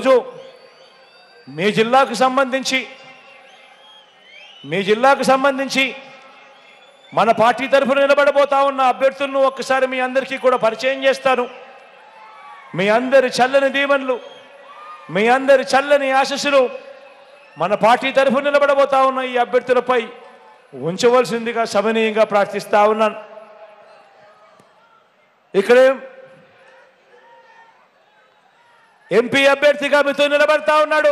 ఈరోజు మీ జిల్లాకు సంబంధించి మీ జిల్లాకు సంబంధించి మన పార్టీ తరఫున నిలబడబోతా ఉన్న అభ్యర్థులను ఒక్కసారి మీ అందరికీ కూడా పరిచయం చేస్తాను మీ అందరి చల్లని దీవెనలు మీ అందరి చల్లని ఆశస్సులు మన పార్టీ తరఫున నిలబడబోతా ఉన్న ఈ అభ్యర్థులపై ఉంచవలసిందిగా సమనీయంగా ప్రార్థిస్తా ఉన్నాను ఇక్కడే ఎంపీ అభ్యర్థిగా మీతో నిలబడతా ఉన్నాడు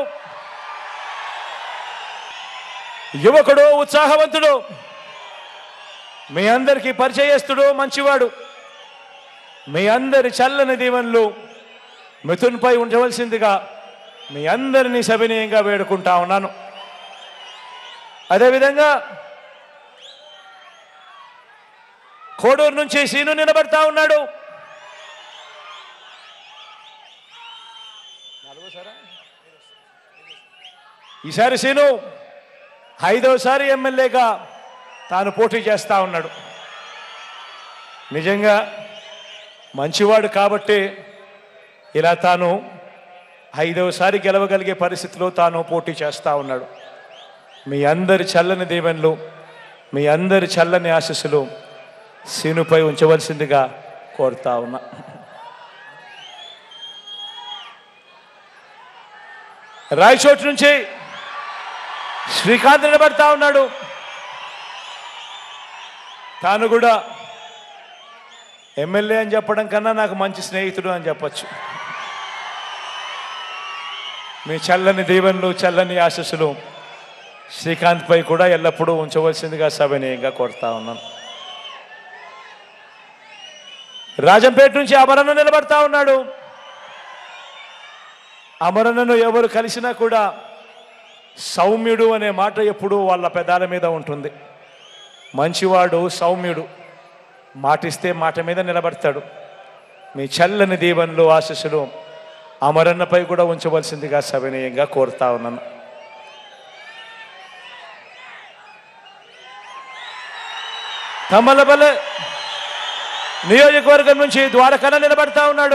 యువకుడు ఉత్సాహవంతుడు మీ అందరికీ పరిచయస్తుడు మంచివాడు మీ అందరి చల్లని దీవెనలు మిథున్పై ఉండవలసిందిగా మీ అందరినీ సవినీయంగా వేడుకుంటా ఉన్నాను అదేవిధంగా కోడూరు నుంచి సీను నిలబడతా ఉన్నాడు ఈసారి సీను ఐదవసారి ఎమ్మెల్యేగా తాను పోటీ చేస్తా ఉన్నాడు నిజంగా మంచివాడు కాబట్టి ఇలా తాను ఐదవసారి గెలవగలిగే పరిస్థితిలో తాను పోటీ చేస్తా ఉన్నాడు మీ అందరి చల్లని దీవెనలు మీ అందరి చల్లని ఆశస్సులు సీనుపై ఉంచవలసిందిగా కోరుతా ఉన్నా రాయచోటు నుంచి శ్రీకాంత్ నిలబడతా ఉన్నాడు తాను కూడా ఎమ్మెల్యే అని చెప్పడం కన్నా నాకు మంచి స్నేహితుడు అని చెప్పచ్చు మీ చల్లని దీవెనలు చల్లని ఆశస్సులు శ్రీకాంత్ పై కూడా ఎల్లప్పుడూ ఉంచవలసిందిగా సభనీయంగా కోరుతా ఉన్నాను రాజంపేట నుంచి అమరన్న నిలబడతా ఉన్నాడు అమరన్నను ఎవరు కలిసినా కూడా సౌమ్యుడు అనే మాట ఎప్పుడూ వాళ్ళ పెదాల మీద ఉంటుంది మంచివాడు సౌమ్యుడు మాటిస్తే మాట మీద నిలబడతాడు మీ చల్లని దీవెనలు ఆశస్సులు అమరన్నపై కూడా ఉంచవలసిందిగా సవినీయంగా కోరుతా ఉన్నాను తమ్మలపల్లె నియోజకవర్గం నుంచి ద్వారకన్న నిలబడతా ఉన్నాడు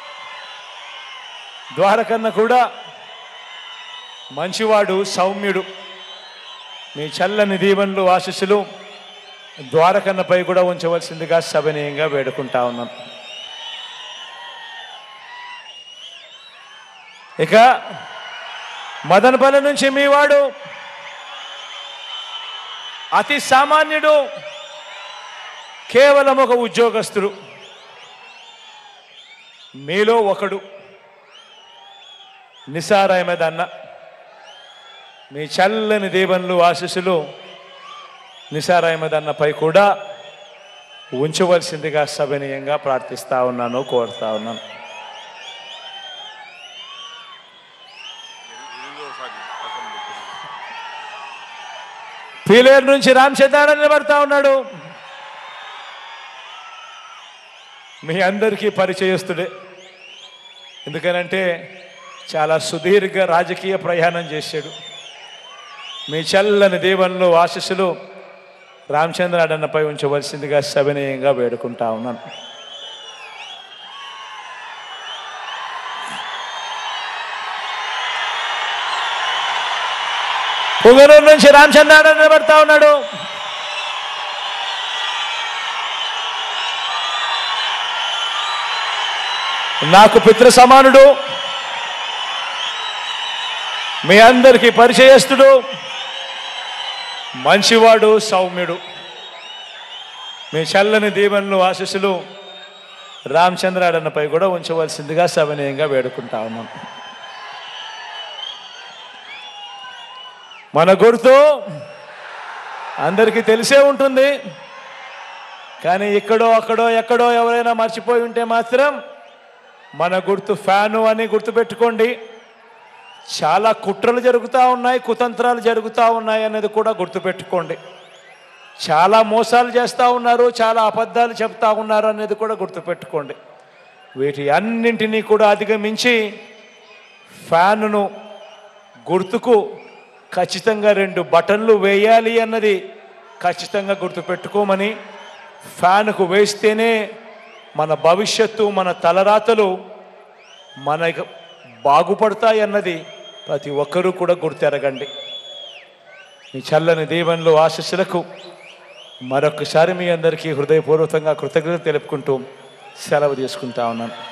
ద్వారకన్న కూడా మంచివాడు సౌమ్యుడు మీ చల్లని దీవెనలు ఆశస్సులు ద్వారకన్నపై కూడా ఉంచవలసిందిగా సభనీయంగా వేడుకుంటా ఉన్నాం ఇక మదనపల్లి నుంచి మీ వాడు అతి సామాన్యుడు కేవలం ఒక ఉద్యోగస్తుడు మీలో ఒకడు నిసార్ అహ్మద్ అన్న మీ చల్లని దీవెనలు ఆశీస్సులు నిసార్ అహ్మద్ అన్నపై కూడా ఉంచవలసిందిగా సభనీయంగా ప్రార్థిస్తా ఉన్నాను కోరుతా ఉన్నాను పీలేరు నుంచి రామచంద్రారాయణ నిలబడతా ఉన్నాడు మీ అందరికీ పరిచయస్తుడే ఎందుకనంటే చాలా సుదీర్ఘ రాజకీయ ప్రయాణం చేశాడు మీ చల్లని దీవెనలు ఆశస్సులు రామచంద్రాడన్నపై ఉంచవలసిందిగా సవినయంగా వేడుకుంటా ఉన్నాను పుగనూరు నుంచి రామచంద్రాడన్న నిలబడతా ఉన్నాడు నాకు పితృ సమానుడు మీ అందరికీ పరిచయస్తుడు మంచివాడు సౌమ్యుడు మీ చల్లని దీవెనలు ఆశీస్సులు రామచంద్రాడన్నపై కూడా ఉంచవలసిందిగా సవినయంగా వేడుకుంటా ఉన్నాం మన గుర్తు అందరికీ తెలిసే ఉంటుంది కానీ ఇక్కడో అక్కడో ఎక్కడో ఎవరైనా మర్చిపోయి ఉంటే మాత్రం మన గుర్తు ఫ్యాను అని గుర్తుపెట్టుకోండి చాలా కుట్రలు జరుగుతూ ఉన్నాయి కుతంత్రాలు జరుగుతూ ఉన్నాయి అనేది కూడా గుర్తుపెట్టుకోండి చాలా మోసాలు చేస్తూ ఉన్నారు చాలా అబద్ధాలు చెప్తా ఉన్నారు అనేది కూడా గుర్తుపెట్టుకోండి వీటి అన్నింటినీ కూడా అధిగమించి ఫ్యానును గుర్తుకు ఖచ్చితంగా రెండు బటన్లు వేయాలి అన్నది ఖచ్చితంగా గుర్తుపెట్టుకోమని ఫ్యాన్కు వేస్తేనే మన భవిష్యత్తు మన తలరాతలు మన బాగుపడతాయన్నది ప్రతి ఒక్కరూ కూడా గుర్తెరగండి మీ చల్లని దీవెనలు ఆశస్సులకు మరొకసారి మీ అందరికీ హృదయపూర్వకంగా కృతజ్ఞత తెలుపుకుంటూ సెలవు తీసుకుంటా ఉన్నాను